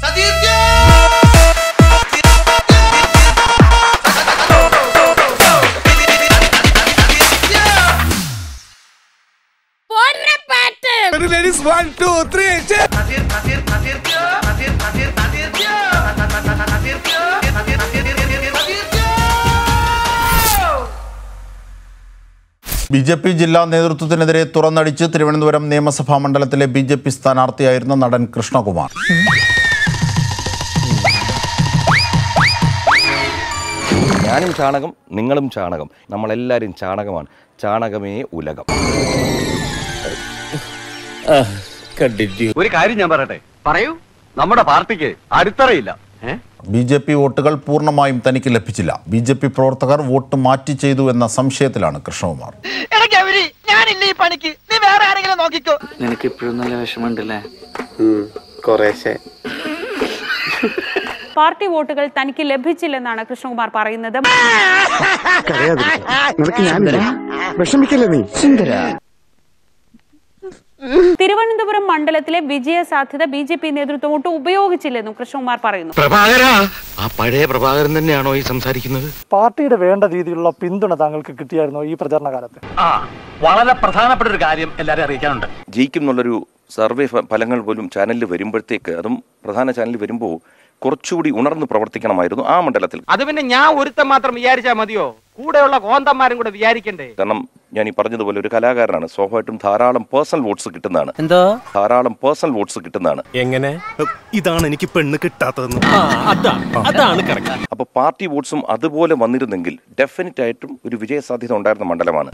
B J P ജില്ലാ നേതൃത്വത്തിനെതിരെ തുറന്നടിച്ച് തിരുവനന്തപുരം നിയമസഭാ മണ്ഡലത്തിലെ ബി ജെ പി സ്ഥാനാർത്ഥിയായിരുന്ന നടൻ കൃഷ്ണകുമാർ ഞാനും ചാണകം നിങ്ങളും ചാണകം നമ്മളെല്ലാവരും ചാണകമാണ് ചാണകമേ ഉലകം ഒരു കാര്യം ഞാൻ പറയട്ടെ പറയൂ നമ്മുടെ പാർട്ടിക്ക് അടിത്തറയില്ല ഏ ബി ജെ പി വോട്ടുകൾ പൂർണ്ണമായും തനിക്ക് ലഭിച്ചില്ല ബി ജെ പി പ്രവർത്തകർ വോട്ട് മാറ്റി ചെയ്തു എന്ന സംശയത്തിലാണ് കൃഷ്ണകുമാർ ഞാനില്ല ഈ പണിക്ക് നീ വേറെ ആരെങ്കിലും നോക്കിക്കോ നിനക്ക് ഇപ്പോഴും നല്ല വിഷമമുണ്ടല്ലേ കുറേശ്ശെ പാർട്ടി വോട്ടുകൾ തനിക്ക് ലഭിച്ചില്ലെന്നാണ് കൃഷ്ണകുമാർ പറയുന്നത് നിനക്ക് ഞാനില്ല വിഷമിക്കല്ലേ നീ സുന്ദര തിരുവനന്തപുരം മണ്ഡലത്തിലെ വിജയ സാധ്യത ബി ജെ പി നേതൃത്വം ഒട്ടും ഉപയോഗിച്ചില്ലെന്നും കൃഷ്ണകുമാർ പറയുന്നു പ്രഭാകര ആ പഴയ പ്രഭാകരൻ തന്നെയാണോ ഈ സംസാരിക്കുന്നത് പാർട്ടിയുടെ വേണ്ട രീതിയിലുള്ള പിന്തുണ താങ്കൾക്ക് കിട്ടിയായിരുന്നോ ഈ പ്രചരണ കാലത്ത് ആ വളരെ പ്രധാനപ്പെട്ട ഒരു കാര്യം എല്ലാരും അറിയിക്കാനുണ്ട് ജയിക്കും എന്നുള്ളൊരു സർവേ ഫ- ഫലങ്ങൾ പോലും ചാനലിൽ വരുമ്പോഴത്തേക്ക് അതും പ്രധാന ചാനലിൽ വരുമ്പോൾ കുറച്ചുകൂടി ഉണർന്ന് പ്രവർത്തിക്കണമായിരുന്നു ആ മണ്ഡലത്തിൽ അത് പിന്നെ ഞാൻ ഒരുത്തൻ മാത്രം വിചാരിച്ചാ മതിയോ കൂടെയുള്ള കോന്തന്മാരും കൂടെ വിചാരിക്കണ്ടേ കാരണം ഞാൻ ഈ പറഞ്ഞതുപോലെ ഒരു കലാകാരനാണ് സ്വാഭാവികമായിട്ടും ധാരാളം പേഴ്സണൽ വോട്ട്സ് കിട്ടുന്നതാണ് എന്തോ ധാരാളം പേഴ്സണൽ വോട്ട്സ് കിട്ടുന്നതാണ് എങ്ങനെ ഇതാണ് എനിക്ക് പെണ്ണ് കിട്ടാത്തതെന്ന് അതാണ് കറക്റ്റ് അപ്പോൾ പാർട്ടി വോട്ട്സും അതുപോലെ വന്നിരുന്നെങ്കിൽ ഡെഫിനറ്റ് ആയിട്ടും ഒരു വിജയ സാധ്യത ഉണ്ടായിരുന്ന മണ്ഡലമാണ്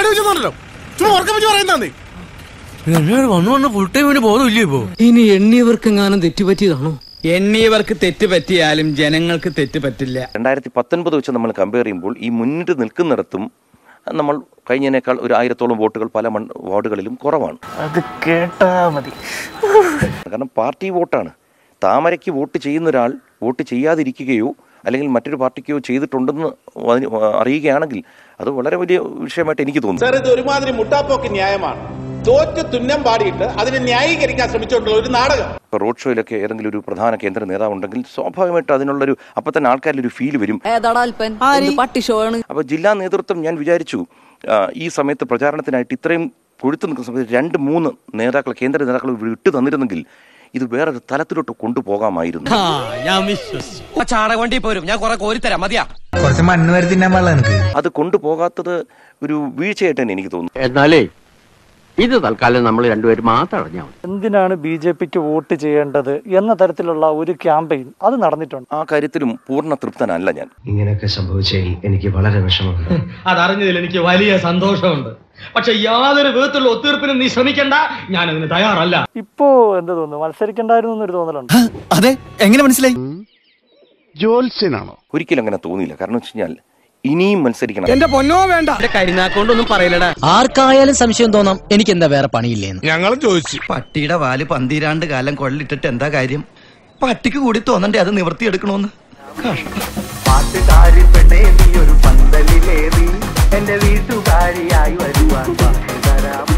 വന്നു വന്ന് ഫുൾ ടൈം ബോധമില്ലേ ഇപ്പോ ഇനി എണ്ണിയവർക്കെങ്ങാനും തെറ്റുപറ്റിയതാണോ എണ്ണിയവർക്ക് തെറ്റ് പറ്റിയാലും ജനങ്ങൾക്ക് തെറ്റ് പറ്റില്ല രണ്ടായിരത്തി പത്തൊൻപത് വെച്ച് നമ്മൾ കമ്പയർ ചെയ്യുമ്പോൾ ഈ മുന്നിട്ട് നിൽക്കുന്നിടത്തും നമ്മൾ കഴിഞ്ഞതിനേക്കാൾ ഒരു ആയിരത്തോളം വോട്ടുകൾ പല മൺ വാർഡുകളിലും കുറവാണ് അത് കേട്ടാ മതി കാരണം പാർട്ടി വോട്ടാണ് താമരയ്ക്ക് വോട്ട് ചെയ്യുന്ന ഒരാൾ വോട്ട് ചെയ്യാതിരിക്കുകയോ അല്ലെങ്കിൽ മറ്റൊരു പാർട്ടിക്കോ ചെയ്തിട്ടുണ്ടെന്ന് അതിന് അറിയുകയാണെങ്കിൽ അത് വളരെ വലിയ വിഷയമായിട്ട് എനിക്ക് തോന്നുന്നു സാർ ഇത് ഒരുമാതിരി മുട്ടാപ്പോക്ക് ന്യായമാണ് തോറ്റ് തുന്നം പാടിയിട്ട് അതിനെ ന്യായീകരിക്കാൻ ശ്രമിച്ചുകൊണ്ടുള്ള ഒരു നാടകം ഇപ്പോൾ റോഡ് ഷോയിലൊക്കെ ഏതെങ്കിലും ഒരു പ്രധാന കേന്ദ്ര നേതാവ് ഉണ്ടെങ്കിൽ സ്വാഭാവികമായിട്ട് അതിനുള്ളൊരു അപ്പം തന്നെ ആൾക്കാരിൽ ഒരു ഫീൽ വരും പട്ടി ഷോ ആണ് അപ്പോൾ ജില്ലാ നേതൃത്വം ഞാൻ വിചാരിച്ചു ആ, ഈ സമയത്ത് പ്രചാരണത്തിനായിട്ട് ഇത്രയും കൊഴുത്തു നിൽക്കുന്ന സമയത്ത് രണ്ട് മൂന്ന് നേതാക്കൾ കേന്ദ്ര നേതാക്കൾ വിട്ടു തന്നിരുന്നെങ്കിൽ ഇത് വേറൊരു തലത്തിലോട്ട് കൊണ്ടുപോകാമായിരുന്നു ചാണകവണ്ടി പോരും ഞാൻ കുറെ കോരിത്തരാം മതിയാ കുറച്ച് മണ്ണ് വരെ തിന്നാൻ പാടില്ല എനിക്ക് അത് കൊണ്ടുപോകാത്തത് ഒരു വീഴ്ചയായിട്ട് തന്നെ എനിക്ക് തോന്നുന്നു എന്നാലേ ഇത് തൽക്കാലം നമ്മൾ രണ്ടുപേരും മാത്രം അറിഞ്ഞാൽ മതി എന്തിനാണ് ബി ജെ പിക്ക് വോട്ട് ചെയ്യേണ്ടത് എന്ന തരത്തിലുള്ള ഒരു ക്യാമ്പയിൻ അത് നടന്നിട്ടുണ്ട് ആ കാര്യത്തിലും പൂർണ്ണ തൃപ്തനല്ല ഞാൻ ഇങ്ങനെയൊക്കെ സംഭവിച്ചതിൽ എനിക്ക് വളരെ വിഷമമുണ്ട് അതറിഞ്ഞതിൽ എനിക്ക് വലിയ സന്തോഷമുണ്ട് പക്ഷെ യാതൊരു വിധത്തിലുള്ള ഒത്തീർപ്പിനും നീ ശ്രമിക്കണ്ട ഞാൻ അതിന് തയ്യാറല്ല ഇപ്പോ എന്ത് തോന്നുന്നു മത്സരിക്കണ്ടായിരുന്നു എന്നൊരു തോന്നലുണ്ട് അതെ എങ്ങനെ മനസ്സിലായി ജോത്സ്യനാണോ ഒരിക്കലും അങ്ങനെ തോന്നിയില്ല കാരണം വെച്ച് കഴിഞ്ഞാൽ ഇനിയും മത്സരിക്കണം എന്റെ പൊന്നോ വേണ്ട കരിനാക്കൊണ്ടൊന്നും പറയില്ലടാ ആർക്കായാലും സംശയം തോന്നാം എനിക്ക് എന്താ വേറെ പണിയില്ലേന്ന് ഞങ്ങളും ചോദിച്ചു പട്ടിയുടെ വാല് പന്തിരാണ്ട് കാലം കൊള്ളിട്ടിട്ട് എന്താ കാര്യം പട്ടിക്ക് കൂടി തോന്നണ്ടേ അത് നിവർത്തിയെടുക്കണോന്ന് പാട്ടുകാരി പെണ്ണേ നീ ഒരു പന്തലിലേറി എന്റെ വീട്ടുകാരിയായി വരുവാൻ വാക്ക് തരാം